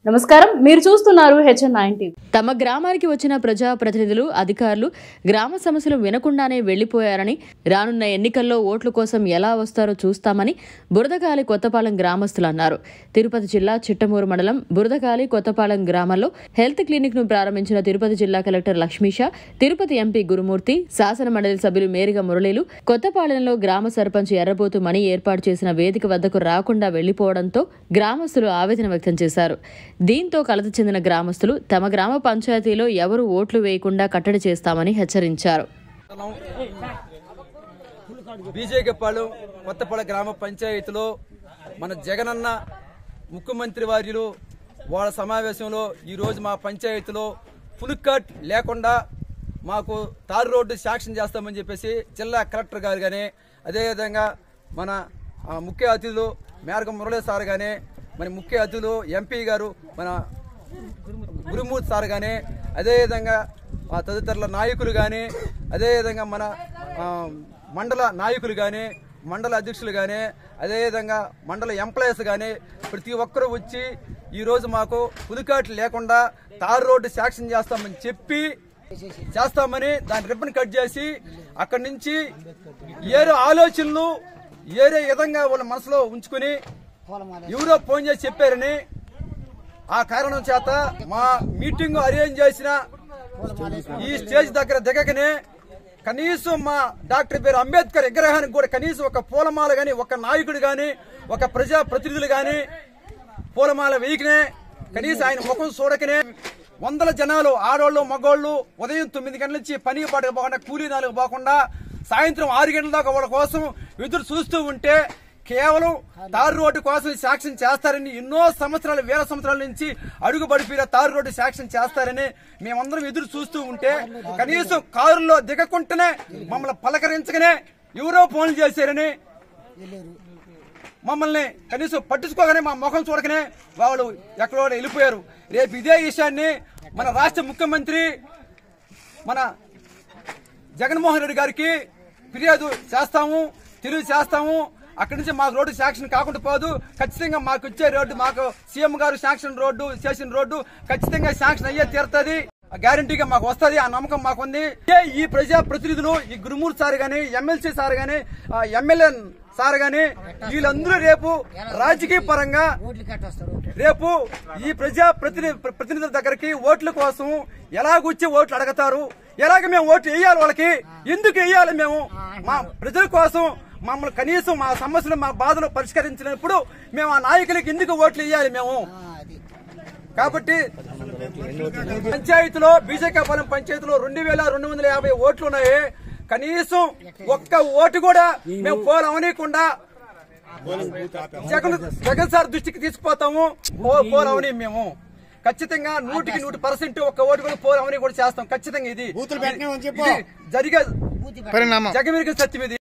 నమస్కారం మీరు చూస్తున్నారు హెచ్ఎన్ నైన్ టీవీ తమ గ్రామానికి వచ్చిన ప్రజా ప్రతినిధులు అధికారులు గ్రామ సమస్యలు వినకుండానే వెళ్లిపోయారని రానున్న ఎన్నికల్లో ఓట్ల కోసం ఎలా వస్తారో చూస్తామని బురదగాలి కొత్తపాలెం గ్రామస్తులు అన్నారు తిరుపతి జిల్లా చిట్టమూరు మండలం బురదగాలి కొత్తపాలెం గ్రామంలో హెల్త్ క్లినిక్ ను ప్రారంభించిన తిరుపతి జిల్లా కలెక్టర్ లక్ష్మీష తిరుపతి ఎంపీ గురుమూర్తి శాసన మండలి సభ్యులు మేరిగా మురళీలు కొత్తపాలెంలో గ్రామ సర్పంచ్ ఎర్రబోతు మణి ఏర్పాటు చేసిన వేదిక వద్దకు రాకుండా వెళ్లిపోవడంతో గ్రామస్తులు ఆవేదన వ్యక్తం చేశారు దీంతో కలత చెందిన గ్రామస్తులు తమ గ్రామ పంచాయతీలో ఎవరు ఓట్లు వేయకుండా కట్టడి చేస్తామని హెచ్చరించారు బీజేకేపాలెం కొత్తపాలెం గ్రామ పంచాయతీలో మన జగనన్న ముఖ్యమంత్రి వారిలో వాళ్ళ సమావేశంలో ఈరోజు మా పంచాయతీలో ఫుల్ కట్ లేకుండా మాకు తారు రోడ్డు శాంక్షన్ చేస్తామని చెప్పేసి జిల్లా కలెక్టర్ గారు కానీ అదేవిధంగా మన ఆ, ముఖ్య అతిథులు మేరక మురళీ సార్ కానీ మన ముఖ్య అతిథులు ఎంపీ గారు మన గురుమూర్తి సార్ కానీ అదేవిధంగా ఆ తదితరుల నాయకులు కానీ అదేవిధంగా మన ఆ, మండల నాయకులు కానీ మండల అధ్యక్షులు కానీ అదేవిధంగా మండల ఎంప్లాయీస్ కానీ ప్రతి ఒక్కరూ వచ్చి ఈరోజు మాకు పులికాట్లు లేకుండా తారు రోడ్డు శాంక్షన్ చేస్తామని చెప్పి చేస్తామని దాని రిబ్బన్ కట్ చేసి అక్కడి నుంచి ఏరే ఆలోచనలు ఏరే విధంగా వాళ్ళ మనసులో ఉంచుకుని ఎవరో ఫోన్ చేసి చెప్పారని ఆ కారణం చేత మా మీటింగ్ అరేంజ్ చేసిన ఈ స్టేజ్ దగ్గర దిగకనే కనీసం మా డాక్టర్ బిఆర్ అంబేద్కర్ విగ్రహానికి కూడా కనీసం ఒక పూలమాల గాని ఒక నాయకుడు గాని ఒక ప్రజా ప్రతినిధులు గాని పూలమాల వేయకనే కనీసం ఆయన ముఖం చూడకనే వందల జనాలు ఆడోళ్ళు మగోళ్ళు ఉదయం తొమ్మిది గంటల నుంచి పనికి పాటకు పోకుండా కూలీ నాలుగు పోకుండా సాయంత్రం ఆరు గంటల దాకా వాళ్ళ కోసం ఎదురు చూస్తూ ఉంటే కేవలం తారు రోడ్డు కోసం శాంక్షన్ చేస్తారని ఎన్నో సంవత్సరాలు వేల సంవత్సరాల నుంచి అడుగు పడిపోయిన తారు రోడ్డు శాంక్షన్ చేస్తారని మేమందరం ఎదురు చూస్తూ ఉంటే కనీసం కారులో దిగకుంటేనే మమ్మల్ని పలకరించగానే ఎవరో ఫోన్లు చేశారని మమ్మల్ని కనీసం పట్టించుకోగానే మా ముఖం చూడకనే వాళ్ళు ఎక్కడో వెళ్ళిపోయారు రేపు ఇదే విషయాన్ని మన రాష్ట్ర ముఖ్యమంత్రి మన జగన్మోహన్ రెడ్డి గారికి ఫిర్యాదు చేస్తాము తెలివి చేస్తాము అక్కడి నుంచి మాకు రోడ్డు శాంక్షన్ కాకుండా పోదు ఖచ్చితంగా మాకు ఇచ్చే రోడ్డు మాకు సీఎం గారు శాంక్షన్ రోడ్డు చేసిన రోడ్డు ఖచ్చితంగా శాంక్షన్ అయ్యే తీరుతుంది గ్యారంటీగా మాకు వస్తుంది ఆ నమ్మకం మాకుంది ఏ ఈ ప్రజా ప్రతినిధులు ఈ గురుమూర్తి సార్ గాని ఎమ్మెల్సీ సార్ గాని ఎమ్మెల్యే సార్ గాని వీళ్ళందరూ రేపు రాజకీయ పరంగా రేపు ఈ ప్రజా ప్రతినిధి ప్రతినిధుల దగ్గరికి ఓట్ల కోసం ఎలాగొచ్చి ఓట్లు అడగతారు ఎలాగ మేము ఓట్లు వేయాలి వాళ్ళకి ఎందుకు వేయాలి మేము మా ప్రజల కోసం మమ్మల్ని కనీసం మా సమస్యలు మా బాధలు పరిష్కరించినప్పుడు మేము ఆ నాయకులకి ఎందుకు ఓట్లు వేయాలి మేము కాబట్టి పంచాయతీలో బీజేకాపాలెం పంచాయతీలో రెండు వేల రెండు వందల యాభై ఓట్లు ఉన్నాయి కనీసం ఒక్క ఓటు కూడా మేము పోల్ అవనీయకుండా జగన్ జగన్ సార్ దృష్టికి తీసుకుపోతాము పో- పోల్ అవని మేము ఖచ్చితంగా నూటికి నూటి పర్సెంట్ ఒక్క ఓటు కూడా పోల్ అవని కూడా చేస్తాం ఖచ్చితంగా ఇది బూతులు పెట్టినామని చెప్పు. ఇది జరిగే పరిణామం జగమెరిగిన సత్యం ఇది